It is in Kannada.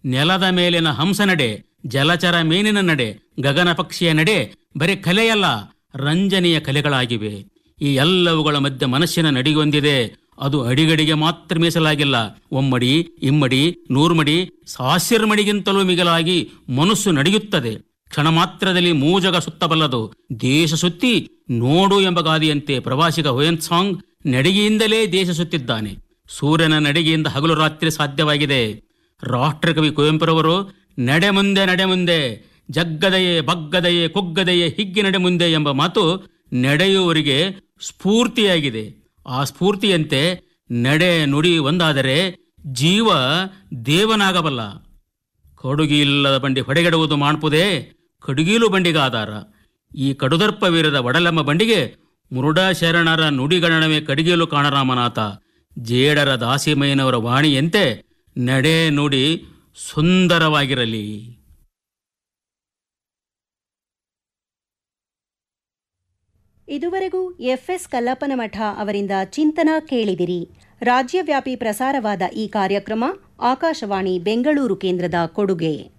ನೆಲದ ಮೇಲಿನ ಹಂಸ ನಡೆ ಜಲಚರ ಮೀನಿನ ನಡೆ ಗಗನ ಪಕ್ಷಿಯ ನಡೆ ಬರೀ ಕಲೆಯಲ್ಲ ರಂಜನೆಯ ಕಲೆಗಳಾಗಿವೆ ಈ ಎಲ್ಲವುಗಳ ಮಧ್ಯೆ ಮನಸ್ಸಿನ ನಡಿಗೊಂದಿದೆ ಅದು ಅಡಿಗಡಿಗೆ ಮಾತ್ರ ಮೀಸಲಾಗಿಲ್ಲ ಒಮ್ಮಡಿ ಇಮ್ಮಡಿ ನೂರ್ಮಡಿ ಸಾವಿರ ಮಡಿಗಿಂತಲೂ ಮಿಗಿಲಾಗಿ ಮನಸ್ಸು ನಡೆಯುತ್ತದೆ ಕ್ಷಣ ಮಾತ್ರದಲ್ಲಿ ಮೂಜಗ ಸುತ್ತಬಲ್ಲದು ದೇಶ ಸುತ್ತಿ ನೋಡು ಎಂಬ ಗಾದೆಯಂತೆ ಪ್ರವಾಸಿಗ ಹುಯನ್ ಸಾಂಗ್ ನಡಿಗೆಯಿಂದಲೇ ದೇಶ ಸುತ್ತಿದ್ದಾನೆ ಸೂರ್ಯನ ನಡಿಗೆಯಿಂದ ಹಗಲು ರಾತ್ರಿ ಸಾಧ್ಯವಾಗಿದೆ ರಾಷ್ಟ್ರಕವಿ ಕುವೆಂಪುರವರು ನಡೆ ಮುಂದೆ ನಡೆ ಮುಂದೆ ಜಗ್ಗದೆಯೇ ಬಗ್ಗದೆಯೇ ಕುಗ್ಗದೆಯೇ ಹಿಗ್ಗಿ ನಡೆ ಮುಂದೆ ಎಂಬ ಮಾತು ನಡೆಯುವವರಿಗೆ ಸ್ಫೂರ್ತಿಯಾಗಿದೆ ಆ ಸ್ಫೂರ್ತಿಯಂತೆ ನಡೆ ನುಡಿ ಒಂದಾದರೆ ಜೀವ ದೇವನಾಗಬಲ್ಲ ಕಡುಗಿಲ್ಲದ ಬಂಡಿ ಹೊಡೆಗೆಡುವುದು ಮಾಡ್ಪುದೇ ಕಡುಗೀಲು ಬಂಡಿಗೆ ಆಧಾರ ಈ ಕಡುದರ್ಪವೀರದ ಒಡಲೆಂಬ ಬಂಡಿಗೆ ಮುರುಡ ಶರಣರ ನುಡಿಗಣನವೇ ಕಡಿಗೇಲು ಕಾಣರಾಮನಾಥ ಜೇಡರ ದಾಸಿಮಯ್ಯನವರ ವಾಣಿಯಂತೆ ನಡೆ ನುಡಿ ಸುಂದರವಾಗಿರಲಿ ಇದುವರೆಗೂ ಎಫ್ಎಸ್ ಕಲ್ಲಪ್ಪನಮಠ ಅವರಿಂದ ಚಿಂತನ ಕೇಳಿದಿರಿ ರಾಜ್ಯವ್ಯಾಪಿ ಪ್ರಸಾರವಾದ ಈ ಕಾರ್ಯಕ್ರಮ ಆಕಾಶವಾಣಿ ಬೆಂಗಳೂರು ಕೇಂದ್ರದ ಕೊಡುಗೆ